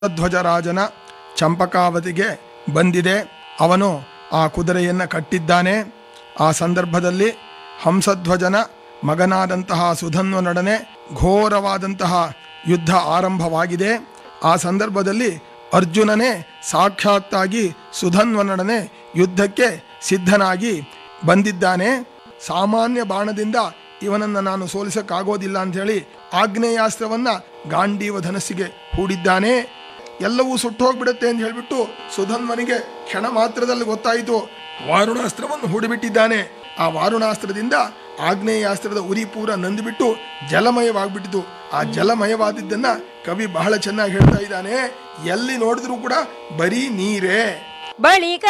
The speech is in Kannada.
ಧ್ವಜರಾಜನ ಚಂಪಕಾವತಿಗೆ ಬಂದಿದೆ ಅವನು ಆ ಕುದುರೆಯನ್ನು ಕಟ್ಟಿದ್ದಾನೆ ಆ ಸಂದರ್ಭದಲ್ಲಿ ಹಂಸಧ್ವಜನ ಮಗನಾದಂತಹ ಸುಧನ್ವನೊಡನೆ ಘೋರವಾದಂತಹ ಯುದ್ಧ ಆರಂಭವಾಗಿದೆ ಆ ಸಂದರ್ಭದಲ್ಲಿ ಅರ್ಜುನನೇ ಸಾಕ್ಷಾತ್ತಾಗಿ ಸುಧನ್ವನೊಡನೆ ಯುದ್ಧಕ್ಕೆ ಸಿದ್ಧನಾಗಿ ಬಂದಿದ್ದಾನೆ ಸಾಮಾನ್ಯ ಬಾಣದಿಂದ ಇವನನ್ನು ನಾನು ಸೋಲಿಸಕ್ಕಾಗೋದಿಲ್ಲ ಅಂಥೇಳಿ ಆಗ್ನೇಯಾಸ್ತ್ರವನ್ನ ಗಾಂಡೀವ ಧನಸ್ಸಿಗೆ ಹೂಡಿದ್ದಾನೆ ಎಲ್ಲವೂ ಸುಟ್ಟು ಹೋಗ್ಬಿಡುತ್ತೆ ಅಂತ ಹೇಳ್ಬಿಟ್ಟು ಸುಧನ್ವನಿಗೆ ಕ್ಷಣ ಮಾತ್ರದಲ್ಲಿ ಗೊತ್ತಾಯಿತು ವಾರುಣಾಸ್ತ್ರವನ್ನು ಹೂಡಿಬಿಟ್ಟಿದ್ದಾನೆ ಆ ವಾರುಣಾಸ್ತ್ರದಿಂದ ಆಗ್ನೇಯಾಸ್ತ್ರದ ಉರಿ ಪೂರ ನಂದಿಬಿಟ್ಟು ಜಲಮಯವಾಗ್ಬಿಟ್ಟಿತು ಆ ಜಲಮಯವಾದಿದ್ದನ್ನ ಕವಿ ಬಹಳ ಚೆನ್ನಾಗಿ ಹೇಳ್ತಾ ಇದ್ದಾನೆ ಎಲ್ಲಿ ನೋಡಿದ್ರೂ ಕೂಡ ಬರೀ ನೀರೇ ಬಳಿಕ